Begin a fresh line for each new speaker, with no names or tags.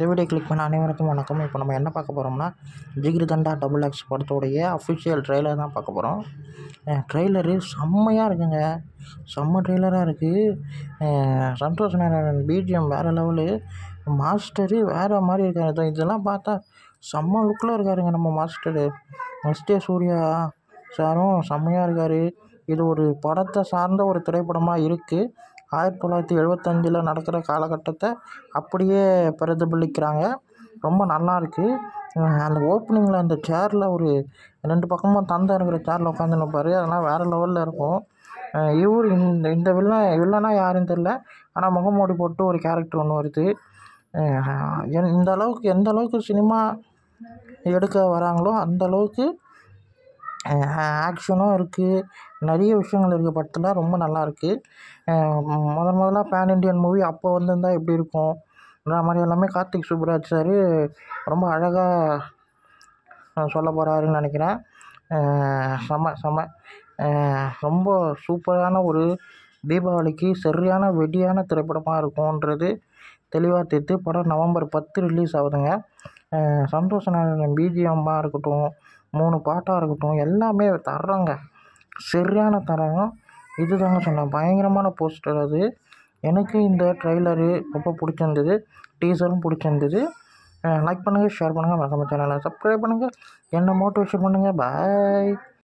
video click பண்ண அனைவருக்கும் வணக்கம் இப்போ நம்ம என்ன பார்க்க போகிறோம்னா ஜிகிரு தண்டா டபுள் எக்ஸ் படத்தோடைய அஃபிஷியல் ட்ரெய்லர் தான் பார்க்க போகிறோம் ட்ரெய்லரு செம்மையாக இருக்குங்க செம்ம ட்ரெய்லராக இருக்குது சந்தோஷ் நாராயணன் பிஜிஎம் வேறு லெவலு மாஸ்டரு வேறு மாதிரி இருக்காரு இதோ இதெல்லாம் பார்த்தா செம்ம லுக்கில் இருக்காருங்க நம்ம மாஸ்டரு எஸ்டே சூர்யா சாரும் செம்மையாக இருக்கார் இது ஒரு படத்தை சார்ந்த ஒரு திரைப்படமாக இருக்குது ஆயிரத்தி தொள்ளாயிரத்தி எழுபத்தஞ்சில் நடக்கிற காலகட்டத்தை அப்படியே பிரதிபலிக்கிறாங்க ரொம்ப நல்லா இருக்குது அந்த ஓப்பனிங்கில் அந்த சேரில் ஒரு ரெண்டு பக்கமும் தந்தை இருக்கிற சேரில் உட்காந்து நிற்பார் அதெல்லாம் வேறு லெவலில் இருக்கும் இவர் இந்த இந்த வில்லன் வில்லனா யாருன்னு தெரில ஆனால் முகமூடி போட்டு ஒரு கேரக்டர் ஒன்று வருது என் இந்த அளவுக்கு எந்த அளவுக்கு சினிமா எடுக்க வராங்களோ அந்த அளவுக்கு ஆக்ஷனும் இருக்குது நிறைய விஷயங்கள் இருக்குது படத்தில் ரொம்ப நல்லா இருக்குது முதல் முதல்ல பேன் இண்டியன் மூவி அப்போ வந்திருந்தா எப்படி இருக்கும்ன்ற மாதிரி எல்லாமே கார்த்திக் சுப்ராஜ் சார் ரொம்ப அழகாக சொல்ல போகிறாருன்னு நினைக்கிறேன் செம செம ரொம்ப சூப்பரான ஒரு தீபாவளிக்கு சரியான வெடியான திரைப்படமாக இருக்கும்ன்றது தெளிவாக தெரியுது படம் நவம்பர் பத்து ரிலீஸ் ஆகுதுங்க சந்தோஷ் நாராயணன் பிஜிஎம்மாக இருக்கட்டும் மூணு பாட்டாக இருக்கட்டும் எல்லாமே தர்றாங்க சரியான தரம் இதுதாங்க சொன்னேன் பயங்கரமான போஸ்டர் அது எனக்கு இந்த ட்ரெய்லரு ரொம்ப பிடிச்சிருந்தது டீசரும் பிடிச்சிருந்தது லைக் பண்ணுங்கள் ஷேர் பண்ணுங்கள் மறக்காம சேனலை சப்ஸ்கிரைப் பண்ணுங்கள் என்ன மோட்டிவேஷன் பண்ணுங்கள் பாய்